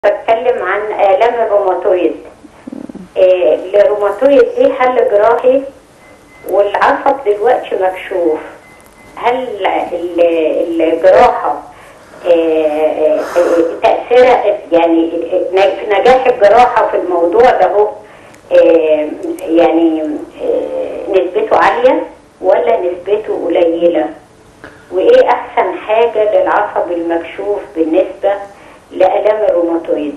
بتكلم عن آلام الروماتويد آه، الروماتويد دي حل جراحي والعصب دلوقتي مكشوف هل ال- الجراحة آه، آه، تأثيرها يعني ن- نجاح الجراحة في الموضوع ده هو آه، يعني آه، نسبته عالية ولا نسبته قليلة وإيه أحسن حاجة للعصب المكشوف بالنسبة لآلام الروماتويد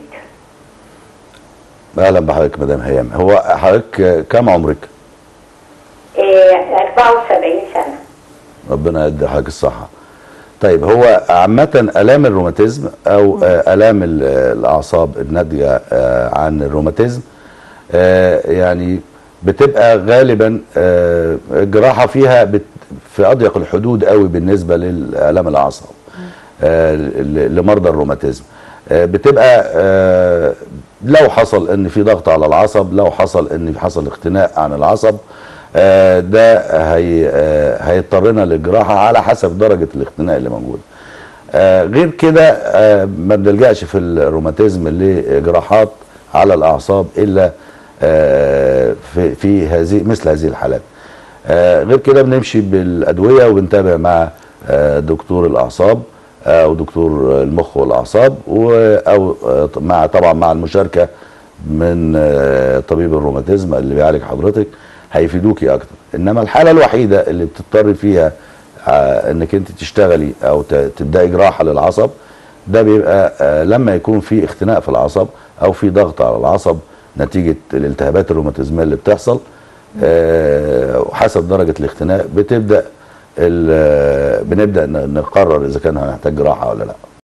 اهلا بحضرتك مدام هيام هو حضرتك كام عمرك آه، 74 سنة ربنا يدي حضرتك الصحه طيب هو عامة آلام الروماتيزم أو آه، آلام ال- الأعصاب الناتجة آه، عن الروماتيزم آه، يعني بتبقى غالبا آه، الجراحة فيها بت- في أضيق الحدود قوي بالنسبة لآلام الأعصاب آه، ل- لمرضى الروماتيزم آه، بتبقى آه، لو حصل ان في ضغط على العصب لو حصل ان حصل اختناق عن العصب آه، ده هي آه، هيضطرنا للجراحه على حسب درجه الاختناق اللي موجود آه، غير كده آه، ما بنلجاش في الروماتيزم لجراحات على الاعصاب الا آه، في في هذه مثل هذه الحالات آه، غير كده بنمشي بالادويه وبنتابع مع آه، دكتور الاعصاب او دكتور المخ والاعصاب و- او آه، مع طبعا مع المشاركه من آه، طبيب الروماتيزم اللي بيعالج حضرتك هيفيدوكي اكتر انما الحاله الوحيده اللي بتضطري فيها آه، انك انت تشتغلي او ت- تبداي جراحه للعصب ده بيبقى آه، لما يكون في اختناق في العصب او في ضغط على العصب نتيجه الالتهابات الروماتيزميه اللي بتحصل آه، وحسب درجه الاختناق بتبدا ال- بنبدا ن- نقرر اذا كان هنحتاج جراحه ولا لا